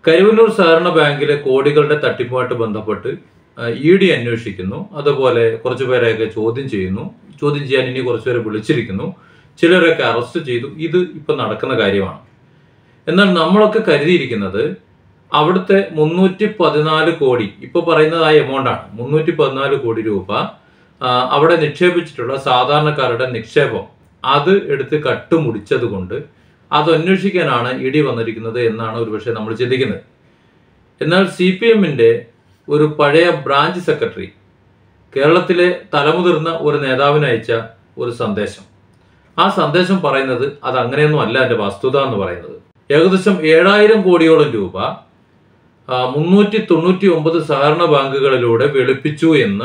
കരുവന്നൂർ സഹകരണ ബാങ്കിലെ കോടികളുടെ തട്ടിപ്പുമായിട്ട് ബന്ധപ്പെട്ട് ഇ ഡി അന്വേഷിക്കുന്നു അതുപോലെ കുറച്ചു പേരെയൊക്കെ ചോദ്യം ചെയ്യുന്നു ചോദ്യം ചെയ്യാൻ ഇനി കുറച്ചുപേരെ വിളിച്ചിരിക്കുന്നു ചിലരൊക്കെ അറസ്റ്റ് ചെയ്തു ഇത് ഇപ്പൊ നടക്കുന്ന കാര്യമാണ് എന്നാൽ നമ്മളൊക്കെ കരുതിയിരിക്കുന്നത് അവിടുത്തെ മുന്നൂറ്റി പതിനാല് കോടി ഇപ്പൊ പറയുന്നത് ആ എമൗണ്ടാണ് മുന്നൂറ്റി പതിനാല് കോടി രൂപ ആ, അവിടെ നിക്ഷേപിച്ചിട്ടുള്ള സാധാരണക്കാരുടെ നിക്ഷേപം അത് എടുത്ത് കട്ടുമുടിച്ചത് കൊണ്ട് അത് അന്വേഷിക്കാനാണ് ഇ ഡി വന്നിരിക്കുന്നത് എന്നാണ് ഒരുപക്ഷെ നമ്മൾ ചിന്തിക്കുന്നത് എന്നാൽ സി പി എമ്മിന്റെ ഒരു പഴയ ബ്രാഞ്ച് സെക്രട്ടറി കേരളത്തിലെ തലമുതിർന്ന ഒരു നേതാവിന് അയച്ച ഒരു സന്ദേശം ആ സന്ദേശം പറയുന്നത് അത് അങ്ങനെയൊന്നും അല്ല എൻ്റെ വസ്തുത എന്ന് പറയുന്നത് ഏകദേശം ഏഴായിരം കോടിയോളം രൂപ ആ, മുന്നൂറ്റി തൊണ്ണൂറ്റി ഒമ്പത് സഹകരണ ബാങ്കുകളിലൂടെ വെളുപ്പിച്ചു എന്ന്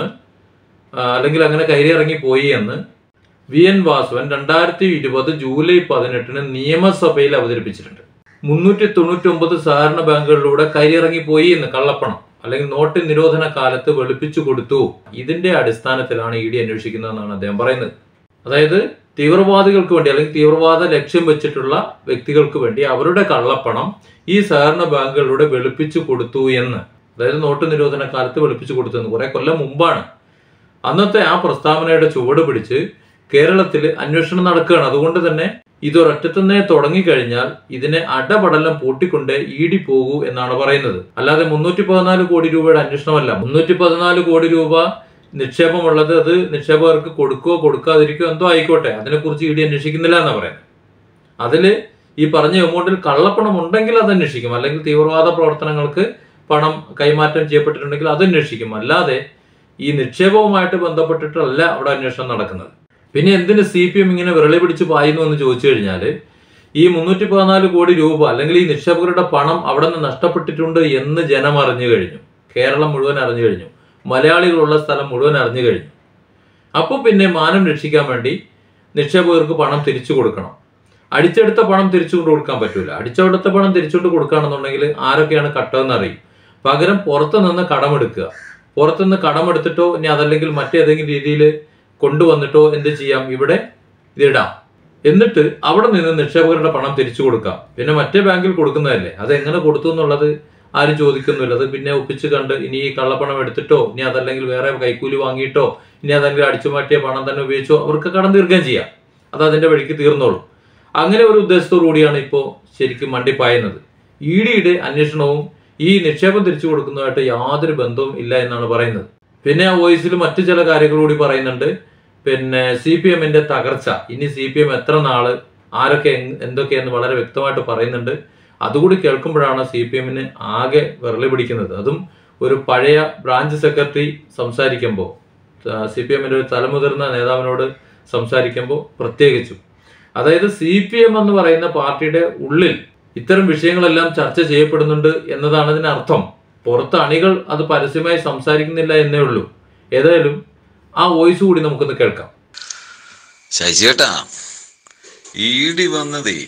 ആ, അല്ലെങ്കിൽ അങ്ങനെ കയറിയിറങ്ങി പോയി എന്ന് വി എൻ വാസവൻ രണ്ടായിരത്തി ഇരുപത് ജൂലൈ പതിനെട്ടിന് നിയമസഭയിൽ അവതരിപ്പിച്ചിട്ടുണ്ട് മുന്നൂറ്റി തൊണ്ണൂറ്റി ഒമ്പത് സഹകരണ ബാങ്കുകളിലൂടെ കയറിയിറങ്ങി പോയി എന്ന് കള്ളപ്പണം അല്ലെങ്കിൽ നോട്ട് നിരോധന കാലത്ത് വെളുപ്പിച്ചു കൊടുത്തു ഇതിന്റെ അടിസ്ഥാനത്തിലാണ് ഇ ഡി അന്വേഷിക്കുന്നതെന്നാണ് അദ്ദേഹം പറയുന്നത് അതായത് തീവ്രവാദികൾക്ക് വേണ്ടി അല്ലെങ്കിൽ തീവ്രവാദ ലക്ഷ്യം വെച്ചിട്ടുള്ള വ്യക്തികൾക്ക് വേണ്ടി അവരുടെ കള്ളപ്പണം ഈ സഹകരണ ബാങ്കുകളിലൂടെ വെളുപ്പിച്ചു കൊടുത്തു എന്ന് അതായത് നോട്ട് നിരോധന കാലത്ത് വെളുപ്പിച്ചു കൊടുത്തു എന്ന് കുറെ കൊല്ലം മുമ്പാണ് അന്നത്തെ ആ പ്രസ്താവനയുടെ ചുവട് പിടിച്ച് കേരളത്തിൽ അന്വേഷണം നടക്കുകയാണ് അതുകൊണ്ട് തന്നെ ഇതൊരൊറ്റത്തന്നെ തുടങ്ങിക്കഴിഞ്ഞാൽ ഇതിനെ അടപടലം പൂട്ടിക്കൊണ്ടേ ഈടി പോകൂ എന്നാണ് പറയുന്നത് അല്ലാതെ മുന്നൂറ്റി പതിനാല് കോടി രൂപയുടെ അന്വേഷണമല്ല മുന്നൂറ്റി പതിനാല് കോടി രൂപ നിക്ഷേപമുള്ളത് അത് നിക്ഷേപകർക്ക് കൊടുക്കുകയോ കൊടുക്കാതിരിക്കുകയോ എന്തോ ആയിക്കോട്ടെ അതിനെക്കുറിച്ച് ഇ ഡി അന്വേഷിക്കുന്നില്ല എന്നാണ് പറയുന്നത് അതില് ഈ പറഞ്ഞ എമൗണ്ടിൽ കള്ളപ്പണം ഉണ്ടെങ്കിൽ അത് അന്വേഷിക്കും അല്ലെങ്കിൽ തീവ്രവാദ പ്രവർത്തനങ്ങൾക്ക് പണം കൈമാറ്റം ചെയ്യപ്പെട്ടിട്ടുണ്ടെങ്കിൽ അത് അന്വേഷിക്കും അല്ലാതെ ഈ നിക്ഷേപവുമായിട്ട് ബന്ധപ്പെട്ടിട്ടല്ല അവിടെ അന്വേഷണം നടക്കുന്നത് പിന്നെ എന്തിന് സി പി എം ഇങ്ങനെ വിരളി പിടിച്ച് പായുന്നു എന്ന് ചോദിച്ചു കഴിഞ്ഞാൽ ഈ മുന്നൂറ്റി പതിനാല് കോടി രൂപ അല്ലെങ്കിൽ ഈ നിക്ഷേപകരുടെ പണം അവിടെ നിന്ന് നഷ്ടപ്പെട്ടിട്ടുണ്ട് എന്ന് ജനം അറിഞ്ഞു കഴിഞ്ഞു കേരളം മുഴുവൻ അറിഞ്ഞു കഴിഞ്ഞു മലയാളികളുള്ള സ്ഥലം മുഴുവൻ അറിഞ്ഞു കഴിഞ്ഞു അപ്പോൾ പിന്നെ മാനം രക്ഷിക്കാൻ വേണ്ടി നിക്ഷേപകർക്ക് പണം തിരിച്ചു കൊടുക്കണം അടിച്ചെടുത്ത പണം തിരിച്ചുകൊണ്ട് കൊടുക്കാൻ പറ്റൂല അടിച്ചെടുത്ത പണം തിരിച്ചുകൊണ്ട് കൊടുക്കുകയാണെന്നുണ്ടെങ്കിൽ ആരൊക്കെയാണ് കട്ടതെന്ന് അറിയും പകരം പുറത്തു നിന്ന് കടമെടുക്കുക പുറത്തുനിന്ന് കടമെടുത്തിട്ടോ ഇനി അതല്ലെങ്കിൽ മറ്റേതെങ്കിലും രീതിയിൽ കൊണ്ടുവന്നിട്ടോ എന്ത് ചെയ്യാം ഇവിടെ ഇതിടാം എന്നിട്ട് അവിടെ നിന്ന് നിക്ഷേപകരുടെ പണം തിരിച്ചു കൊടുക്കാം പിന്നെ മറ്റേ ബാങ്കിൽ കൊടുക്കുന്നതല്ലേ അത് എങ്ങനെ കൊടുത്തു എന്നുള്ളത് ആരും ചോദിക്കുന്നില്ല അത് പിന്നെ ഒപ്പിച്ച് കണ്ട് ഇനി ഈ കള്ളപ്പണം എടുത്തിട്ടോ ഇനി അതല്ലെങ്കിൽ വേറെ കൈക്കൂലി വാങ്ങിയിട്ടോ ഇനി അതല്ലെങ്കിൽ അടിച്ചു മാറ്റിയ പണം തന്നെ ഉപയോഗിച്ചോ അവർക്ക് കടം തീർക്കുകയും ചെയ്യാം അത് അതിന്റെ വഴിക്ക് തീർന്നോളും അങ്ങനെ ഒരു ഉദ്ദേശത്തോടു കൂടിയാണ് ഇപ്പോൾ ശരിക്കും മണ്ടിപ്പായുന്നത് ഇ ഡിയുടെ അന്വേഷണവും ഈ നിക്ഷേപം തിരിച്ചു കൊടുക്കുന്നതുമായിട്ട് യാതൊരു ബന്ധവും ഇല്ല എന്നാണ് പറയുന്നത് പിന്നെ ആ വോയിസിൽ മറ്റു ചില കാര്യങ്ങൾ കൂടി പറയുന്നുണ്ട് പിന്നെ സി പി എമ്മിന്റെ തകർച്ച ഇനി സി പി എം എത്ര നാള് ആരൊക്കെ എങ്- എന്തൊക്കെയെന്ന് വളരെ വ്യക്തമായിട്ട് പറയുന്നുണ്ട് അതുകൂടി കേൾക്കുമ്പോഴാണ് സി പി എമ്മിന് ആകെ വിരളി പിടിക്കുന്നത് അതും ഒരു പഴയ ബ്രാഞ്ച് സെക്രട്ടറി സംസാരിക്കുമ്പോൾ സി പി എമ്മിന്റെ ഒരു തലമുതിർന്ന നേതാവിനോട് സംസാരിക്കുമ്പോൾ പ്രത്യേകിച്ചും അതായത് സി പി എം എന്ന് പറയുന്ന പാർട്ടിയുടെ ഉള്ളിൽ ഇത്തരം വിഷയങ്ങളെല്ലാം ചർച്ച ചെയ്യപ്പെടുന്നുണ്ട് എന്നതാണ് ഇതിന് അർത്ഥം പുറത്ത് അണികൾ അത് പരസ്യമായി സംസാരിക്കുന്നില്ല എന്നേ ഉള്ളൂ ഏതായാലും ആ വോയിസ് കൂടി നമുക്കൊന്ന് കേൾക്കാം ശശിയേട്ടാ ഈടി വന്നതേ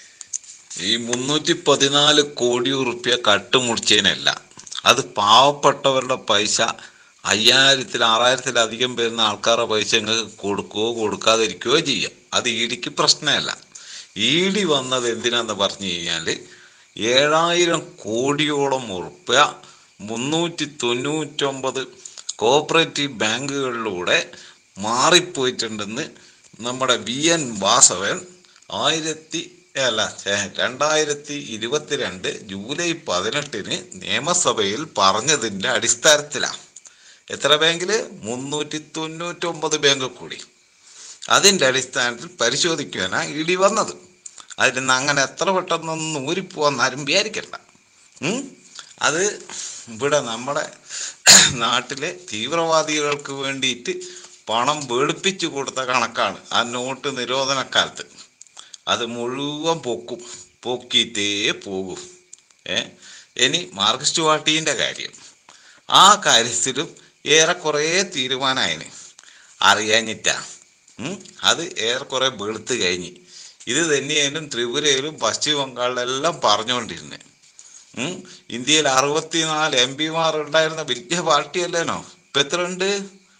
ഈ മുന്നൂറ്റി പതിനാല് കോടി ഉറുപ്യ കട്ടുമുടിച്ചതിനല്ല അത് പാവപ്പെട്ടവരുടെ പൈസ അയ്യായിരത്തിൽ ആറായിരത്തിലധികം വരുന്ന ആൾക്കാരുടെ പൈസ നിങ്ങൾക്ക് കൊടുക്കുകയോ കൊടുക്കാതിരിക്കുകയോ ചെയ്യാം അത് ഈടിക്ക് പ്രശ്നമല്ല ഈടി വന്നത് എന്തിനാന്ന് പറഞ്ഞു കഴിഞ്ഞാൽ ഏഴായിരം കോടിയോളം ഉറുപ്യ മുന്നൂറ്റി തൊണ്ണൂറ്റൊമ്പത് കോപ്പറേറ്റീവ് ബാങ്കുകളിലൂടെ മാറിപ്പോയിട്ടുണ്ടെന്ന് നമ്മുടെ വി എൻ വാസവൻ ആയിരത്തി അല്ല ഛെ, രണ്ടായിരത്തി ഇരുപത്തിരണ്ട് ജൂലൈ പതിനെട്ടിന് നിയമസഭയിൽ പറഞ്ഞതിൻ്റെ അടിസ്ഥാനത്തിലാണ് എത്ര ബാങ്കില് മുന്നൂറ്റി തൊണ്ണൂറ്റൊമ്പത് ബാങ്ക് കൂടി അതിൻ്റെ അടിസ്ഥാനത്തിൽ പരിശോധിക്കാനാണ് ഇടി വന്നത് അതിൽ നിന്ന് അങ്ങനെ എത്ര പെട്ടെന്നൊന്നും ഊരിപ്പോവാൻ ആരും വിചാരിക്കണ്ട ഉം? അത് ഇവിടെ നമ്മുടെ നാട്ടിലെ തീവ്രവാദികൾക്ക് വേണ്ടിയിട്ട് പണം വെളുപ്പിച്ചു കൊടുത്ത കണക്കാണ് ആ നോട്ട് നിരോധന കാലത്ത് അത് മുഴുവൻ പൊക്കും പൊക്കിയിട്ടേ പോകും ഏ ഇനി മാർക്സിസ്റ്റ് പാർട്ടീൻ്റെ കാര്യം ആ കാര്യത്തിലും ഏറെക്കുറെ തീരുമാനമായിന് അറിയാഞ്ഞിട്ടാ ഉം? അത് ഏറെക്കുറെ വെളുത്ത് കഴിഞ്ഞ് ഇത് തന്നെയായാലും ത്രിപുരയിലും പശ്ചിമ ബംഗാളിലെല്ലാം പറഞ്ഞുകൊണ്ടിരുന്നത് ഉം? ഇന്ത്യയിൽ അറുപത്തിനാല് എം പിമാർ ഉണ്ടായിരുന്ന വലിയ പാർട്ടിയല്ലേനോ ഇപ്പൊ എത്ര ഉണ്ട്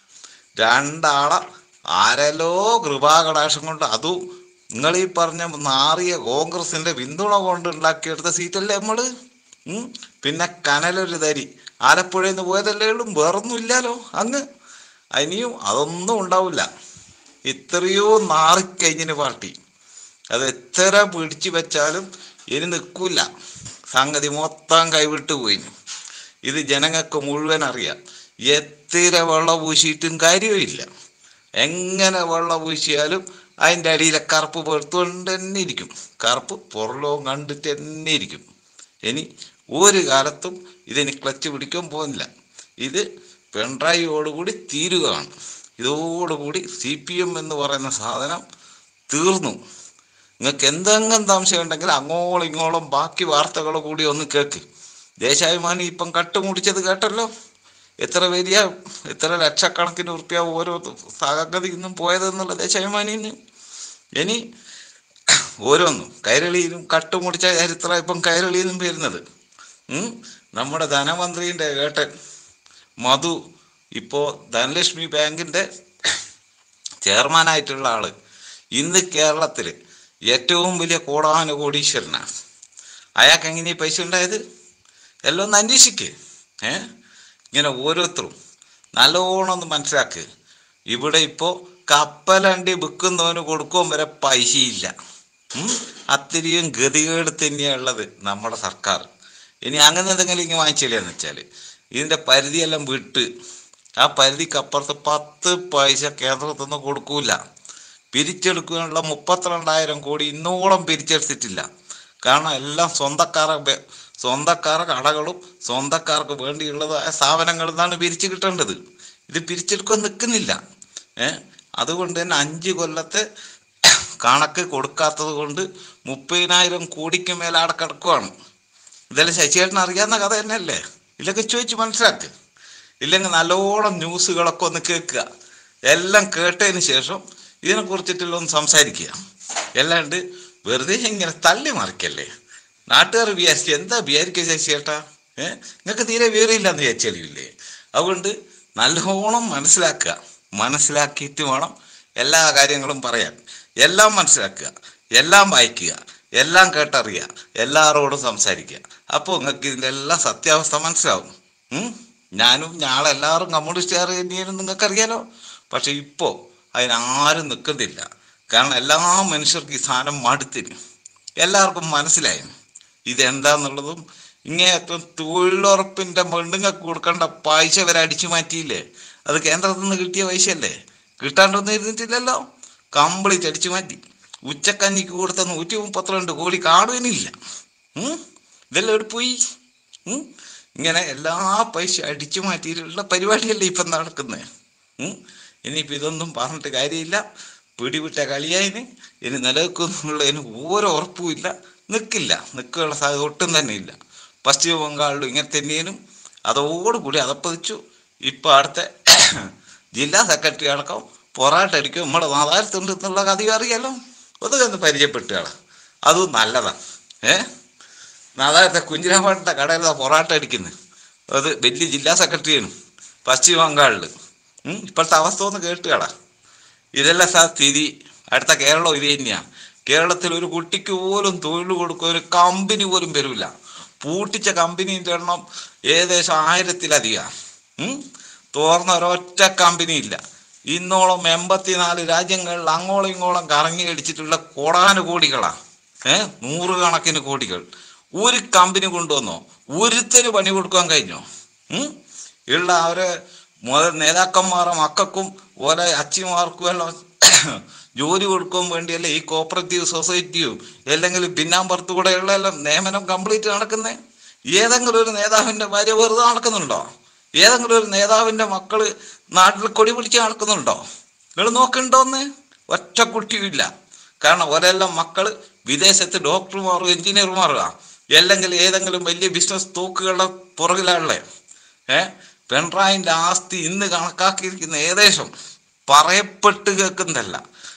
രണ്ടാളെ ആരല്ലോ കൃപാകടാക്ഷം കൊണ്ട് അതും നിങ്ങൾ ഈ പറഞ്ഞ നാറിയ കോൺഗ്രസിന്റെ പിന്തുണ കൊണ്ട് ഉണ്ടാക്കിയെടുത്ത സീറ്റല്ലേ നമ്മള് ഉം. പിന്നെ കനലൊരു തരി ആലപ്പുഴയിൽ നിന്ന് പോയതല്ലേ ഉള്ളൂ വേറൊന്നും ഇല്ലാലോ അങ്ങ് ഇനിയും അതൊന്നും ഉണ്ടാവില്ല എത്രയോ നാറിക്കഴിഞ്ഞിന് പാർട്ടി അത് എത്ര പിടിച്ചു വെച്ചാലും ഇനി നിൽക്കൂല സംഗതി മൊത്തം കൈവിട്ട് പോയി ഇത് ജനങ്ങൾക്ക് മുഴുവൻ അറിയാം എത്ര വെള്ളം പൂശിയിട്ടും കാര്യമില്ല എങ്ങനെ വെള്ളം പൂശിയാലും അതിൻ്റെ അടിയിലെ കറുപ്പ് പെടുത്തുകൊണ്ട് തന്നെ ഇരിക്കും കറുപ്പ് പുറലോകം കണ്ടിട്ട് തന്നെ ഇരിക്കും ഇനി ഒരു കാലത്തും ഇതിന് ക്ലച്ച് പിടിക്കാൻ പോകുന്നില്ല ഇത് പിണറായിയോടുകൂടി തീരുകയാണ് ഇതോടുകൂടി സി പി എം എന്ന് പറയുന്ന സാധനം തീർന്നു നിങ്ങൾക്ക് എന്തെങ്കിലും സംശയം ഉണ്ടെങ്കിൽ അങ്ങോളം ഇങ്ങോളം ബാക്കി വാർത്തകൾ കൂടി ഒന്ന് കേക്ക് ദേശാഭിമാനി ഇപ്പം കട്ടുമുടിച്ചത് കേട്ടല്ലോ എത്ര വലിയ എത്ര ലക്ഷക്കണക്കിന് ഉറുപ്പ്യ ഓരോ സംഗതി ഇന്നും പോയതെന്നുള്ള ദേശാഭിമാനിന്ന് ഇനി ഓരോന്നും കൈരളിയിലും കട്ടുമുടിച്ച ചരിത്രം ഇപ്പം കൈരളിയിലും വരുന്നത് ഉം. നമ്മുടെ ധനമന്ത്രിൻ്റെ ഏട്ടൻ മധു ഇപ്പോൾ ധനലക്ഷ്മി ബാങ്കിൻ്റെ ചെയർമാനായിട്ടുള്ള ആള് ഇന്ന് കേരളത്തിൽ ഏറ്റവും വലിയ കോടാനുകോടീശ്വരനാണ് അയാൾക്ക് എങ്ങനെ ഈ പൈസ ഉണ്ടായത് എല്ലാം ഒന്ന് അന്വേഷിക്ക് ഏ ഇങ്ങനെ ഓരോരുത്തരും നല്ലോണം ഒന്ന് മനസ്സിലാക്ക് ഇവിടെ ഇപ്പോൾ കപ്പലണ്ടി വിൽക്കുന്നവന് കൊടുക്കും വരെ പൈസയില്ല ഉം? അത്രയും ഗതികേട് തന്നെയുള്ളത് നമ്മുടെ സർക്കാർ ഇനി അങ്ങനെ എന്തെങ്കിലും ഇങ്ങനെ വാങ്ങിച്ചില്ലെന്ന് വെച്ചാൽ ഇതിൻ്റെ പരിധിയെല്ലാം വിട്ട് ആ പരിധിക്കപ്പുറത്ത് പത്ത് പൈസ കേന്ദ്രത്തിൽ നിന്ന് കൊടുക്കൂല പിരിച്ചെടുക്കാനുള്ള മുപ്പത്തിരണ്ടായിരം കോടി ഇന്നോളം പിരിച്ചെടുത്തിട്ടില്ല കാരണം എല്ലാം സ്വന്തക്കാരെ ബെ- സ്വന്തക്കാരെ കടകളും സ്വന്തക്കാർക്ക് വേണ്ടിയുള്ളതായ സ്ഥാപനങ്ങളിൽ നിന്നാണ് പിരിച്ചു കിട്ടേണ്ടത് ഇത് പിരിച്ചെടുക്കാൻ നിൽക്കുന്നില്ല ഏ അതുകൊണ്ട് തന്നെ അഞ്ച് കൊല്ലത്തെ കണക്ക് കൊടുക്കാത്തത് കൊണ്ട് മുപ്പതിനായിരം കോടിക്ക് മേലെ അവിടെ കിടക്കുവാണ് ഇതെല്ലാം ശശിയേട്ടൻ അറിയാവുന്ന കഥ തന്നെയല്ലേ ഇല്ലൊക്കെ ചോദിച്ച് മനസ്സിലാക്ക് ഇല്ലെങ്കിൽ നല്ലോണം ന്യൂസുകളൊക്കെ ഒന്ന് കേൾക്കുക എല്ലാം കേട്ടതിന് ശേഷം ഇതിനെ കുറിച്ചിട്ടുള്ള ഒന്ന് സംസാരിക്കുക അല്ലാണ്ട് വെറുതെ ഇങ്ങനെ തള്ളി മറിക്കല്ലേ നാട്ടുകാർ വിചാരിച്ചു എന്താ വിചാരിക്കുക ശശിയേട്ടാ ഏഹ് നിങ്ങൾക്ക് തീരെ വിവരമില്ലെന്ന് വിചാരിച്ചില്ലേ അതുകൊണ്ട് നല്ലോണം മനസ്സിലാക്കുക മനസ്സിലാക്കിയിട്ട് വേണം എല്ലാ കാര്യങ്ങളും പറയാൻ എല്ലാം മനസ്സിലാക്കുക എല്ലാം വായിക്കുക എല്ലാം കേട്ടറിയുക എല്ലാവരോടും സംസാരിക്കുക അപ്പോൾ നിങ്ങൾക്ക് ഇതിൻ്റെ എല്ലാം സത്യാവസ്ഥ മനസ്സിലാവും ഉം? ഞാനും ഞാളെല്ലാവരും കമ്മ്യൂണിസ്റ്റുകാർ തന്നെയാണ് നിങ്ങൾക്കറിയാലോ പക്ഷെ ഇപ്പോൾ അതിനാരും നിൽക്കുന്നില്ല കാരണം എല്ലാ മനുഷ്യർക്കും ഈ സാധനം മടുത്തിന് എല്ലാവർക്കും മനസ്സിലായി ഇതെന്താന്നുള്ളതും ഇങ്ങേയറ്റം തൊഴിലുറപ്പിന്റെ പെണ്ണുങ്ങൾക്ക് കൊടുക്കേണ്ട പൈസ വരെ അടിച്ചു മാറ്റിയില്ലേ അത് കേന്ദ്രത്തിൽ നിന്ന് കിട്ടിയ പൈസയല്ലേ കിട്ടാണ്ടൊന്നും ഇരുന്നിട്ടില്ലല്ലോ കംപ്ലീറ്റ് അടിച്ചു മാറ്റി ഉച്ചക്കഞ്ഞിക്ക് കൊടുത്ത നൂറ്റി മുപ്പത്തിരണ്ട് കോടി കാണുവാനില്ല ഉം? ഇതെല്ലാം എവിടെ പോയി ഉം? ഇങ്ങനെ എല്ലാ പൈസ അടിച്ചു മാറ്റിയിട്ടുള്ള പരിപാടിയല്ലേ ഇപ്പം നടക്കുന്നത് ഇനിയിപ്പോൾ ഇതൊന്നും പറഞ്ഞിട്ട് കാര്യമില്ല പിടിവിട്ട കളിയായിന് ഇനി നിലനിൽക്കുന്നുള്ളതിന് ഓരോ ഉറപ്പുമില്ല നിൽക്കില്ല നിൽക്കാനുള്ള സാധ്യത ഒട്ടും തന്നെ ഇല്ല പശ്ചിമ ബംഗാളിലും ഇങ്ങനെ തന്നെയും അതോടുകൂടി അതപ്പതിച്ചു ഇപ്പം അടുത്ത ജില്ലാ സെക്രട്ടറി അടക്കം പൊറാട്ട അടിക്കും നമ്മുടെ നാദാരത്തുണ്ട് എന്നുള്ള കഥയും അറിയാലോ അതൊക്കെ ഒന്ന് പരിചയപ്പെട്ടുകളാ അതും നല്ലതാണ് ഏ നാദാരത്തെ കുഞ്ഞിരാമേട്ടൻ്റെ കടയിൽ പൊറാട്ട അടിക്കുന്നത് അത് വലിയ ജില്ലാ സെക്രട്ടറിയാണ് പശ്ചിമ ബംഗാളിൽ ഇപ്പോഴത്തെ അവസ്ഥ ഒന്ന് കേട്ടുകളാ ഇതെല്ലാം സാ സ്ഥിതി അടുത്ത കേരളം ഇത് തന്നെയാണ് കേരളത്തിൽ ഒരു കുട്ടിക്ക് പോലും തൊഴിൽ കൊടുക്കുക ഒരു കമ്പനി പോലും വരില്ല പൂട്ടിച്ച കമ്പനീൻ്റെ എണ്ണം ഏകദേശം ആയിരത്തിലധികം തോർന്ന ഒരൊറ്റ കമ്പനി ഇല്ല ഇന്നോളം എൺപത്തിനാല് രാജ്യങ്ങളിൽ അങ്ങോളം ഇങ്ങോളം കറങ്ങി അടിച്ചിട്ടുള്ള കോടാനുകോടികളാണ് ഏ നൂറുകണക്കിന് കോടികൾ ഒരു കമ്പനി കൊണ്ടുവന്നോ ഒരുത്തന് പണി കൊടുക്കാൻ കഴിഞ്ഞോ ഉം? ഉള്ള അവരെ മുതൽ നേതാക്കന്മാരുടെ മക്കൾക്കും ഓരോ അച്ചിമാർക്കും എല്ലാം ജോലി കൊടുക്കാൻ വേണ്ടിയല്ലേ ഈ കോപ്പറേറ്റീവ് സൊസൈറ്റിയും അല്ലെങ്കിൽ പിന്നാമ്പുറത്ത് കൂടെയുള്ള എല്ലാം നിയമനം കംപ്ലീറ്റ് നടക്കുന്നേ ഏതെങ്കിലും ഒരു നേതാവിന്റെ ഭാര്യ വെറുതെ നടക്കുന്നുണ്ടോ ഏതെങ്കിലും ഒരു നേതാവിന്റെ മക്കള് നാട്ടിൽ കൊടി പിടിച്ച് നടക്കുന്നുണ്ടോ നിങ്ങൾ നോക്കണ്ടോന്ന് ഒറ്റ കുട്ടിയുമില്ല കാരണം ഒരെല്ലാം മക്കള് വിദേശത്ത് ഡോക്ടർമാരും എഞ്ചിനീയർമാരുക അല്ലെങ്കിൽ ഏതെങ്കിലും വലിയ ബിസിനസ് തോക്കുകളുടെ പുറകിലാണല്ലേ ഏ പിണറായിന്റെ ആസ്തി ഇന്ന് കണക്കാക്കിയിരിക്കുന്ന ഏകദേശം പറയപ്പെട്ട് കേൾക്കുന്നതല്ല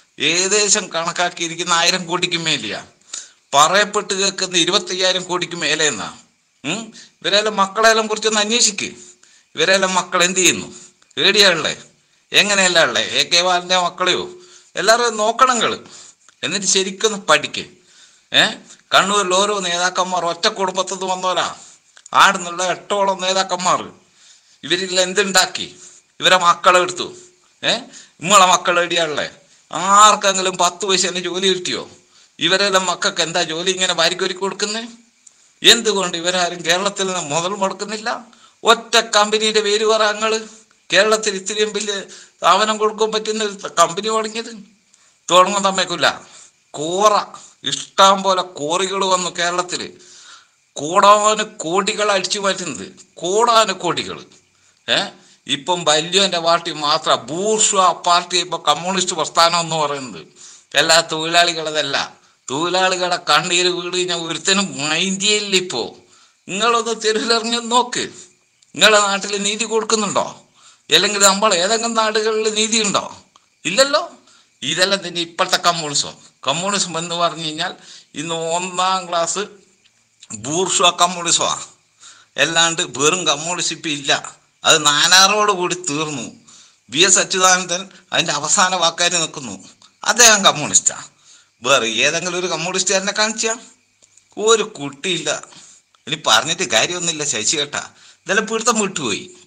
ഏകദേശം കണക്കാക്കിയിരിക്കുന്ന ആയിരം കോടിക്ക് മേലെയാ പറയപ്പെട്ട് കേൾക്കുന്ന ഇരുപത്തയ്യായിരം കോടിക്ക് മേലെ എന്നാ ഉം ഇവരെല്ലാം മക്കളെല്ലാം കുറിച്ചൊന്ന് അന്വേഷിക്ക് ഇവരെല്ലാം മക്കൾ എന്ത് ചെയ്യുന്നു ഏടിയാ ഉള്ളേ എങ്ങനെയല്ല ഉള്ളേ എ കെ ബാലന്റെ മക്കളെയോ എല്ലാവരും നോക്കണം നിങ്ങള് എന്നിട്ട് ശരിക്കൊന്ന് പഠിക്ക് ഏ കണ്ണൂരിൽ ഓരോ നേതാക്കന്മാർ ഒറ്റ കുടുംബത്തിൽ നിന്ന് വന്നവരാ ആടുന്നുള്ള എട്ടോളം നേതാക്കന്മാർ ഇവരിൽ എന്തുണ്ടാക്കി ഇവരെ മക്കളെ എടുത്തു ഏ ഇമ്മളെ മക്കളെ എടിയാളെ ആർക്കെങ്കിലും പത്ത് പൈസേന്റെ ജോലി കിട്ടിയോ ഇവരെല്ലാം മക്കൾക്ക് എന്താ ജോലി ഇങ്ങനെ വാരിക്കൊരുക്കി കൊടുക്കുന്നത് എന്തുകൊണ്ട് ഇവരാരും കേരളത്തിൽ നിന്ന് മുതൽ മുടക്കുന്നില്ല ഒറ്റ കമ്പനിയുടെ പേര് പറ ഞങ്ങള് കേരളത്തിൽ ഇത്രയും വലിയ സ്ഥാപനം കൊടുക്കാൻ പറ്റുന്ന ഒരു കമ്പനി തുടങ്ങിയത് തുടങ്ങാൻ തമ്മേക്കില്ല കോറ ഇഷ്ടം പോലെ കോറികൾ വന്നു കേരളത്തിൽ കോടാന് കോടികൾ അടിച്ചു മാറ്റുന്നത് കോടാന് കോടികൾ ഏ ഇപ്പം വല്യോന്റെ പാർട്ടി മാത്ര ബൂർഷ പാർട്ടി ഇപ്പൊ കമ്മ്യൂണിസ്റ്റ് പ്രസ്ഥാനം എന്ന് പറയുന്നത് എല്ലാ തൊഴിലാളികളതല്ല തൊഴിലാളികളുടെ കണ്ണീര് വീട് കഴിഞ്ഞാൽ ഒരുത്തനും മൈൻഡിയല്ല ഇപ്പോ നിങ്ങളൊന്ന് തെരുവിലിറങ്ങി നോക്ക് നിങ്ങളെ നാട്ടിൽ നീതി കൊടുക്കുന്നുണ്ടോ അല്ലെങ്കിൽ നമ്മൾ ഏതെങ്കിലും നാടുകളിൽ നീതി ഉണ്ടോ ഇല്ലല്ലോ ഇതെല്ലാം തന്നെ ഇപ്പോഴത്തെ കമ്മ്യൂണിസം കമ്മ്യൂണിസം എന്ന് പറഞ്ഞു കഴിഞ്ഞാൽ ഇന്ന് ഒന്നാം ക്ലാസ് ബൂർഷ കമ്മ്യൂണിസമാ അല്ലാണ്ട് വെറും കമ്മ്യൂണിസം ഇപ്പം ഇല്ല അത് നാനാറോട് കൂടി തീർന്നു വി എസ് അച്യുതാനന്ദൻ അതിൻ്റെ അവസാന വാക്കാരി നിൽക്കുന്നു അദ്ദേഹം കമ്മ്യൂണിസ്റ്റാ വേറെ ഏതെങ്കിലും ഒരു കമ്മ്യൂണിസ്റ്റുകാരനെ കാണിച്ചാ ഒരു കുട്ടിയില്ല ഇനി പറഞ്ഞിട്ട് കാര്യമൊന്നുമില്ല ശശി കേട്ടാ ഇതെല്ലാം പിടുത്തം വിട്ടുപോയി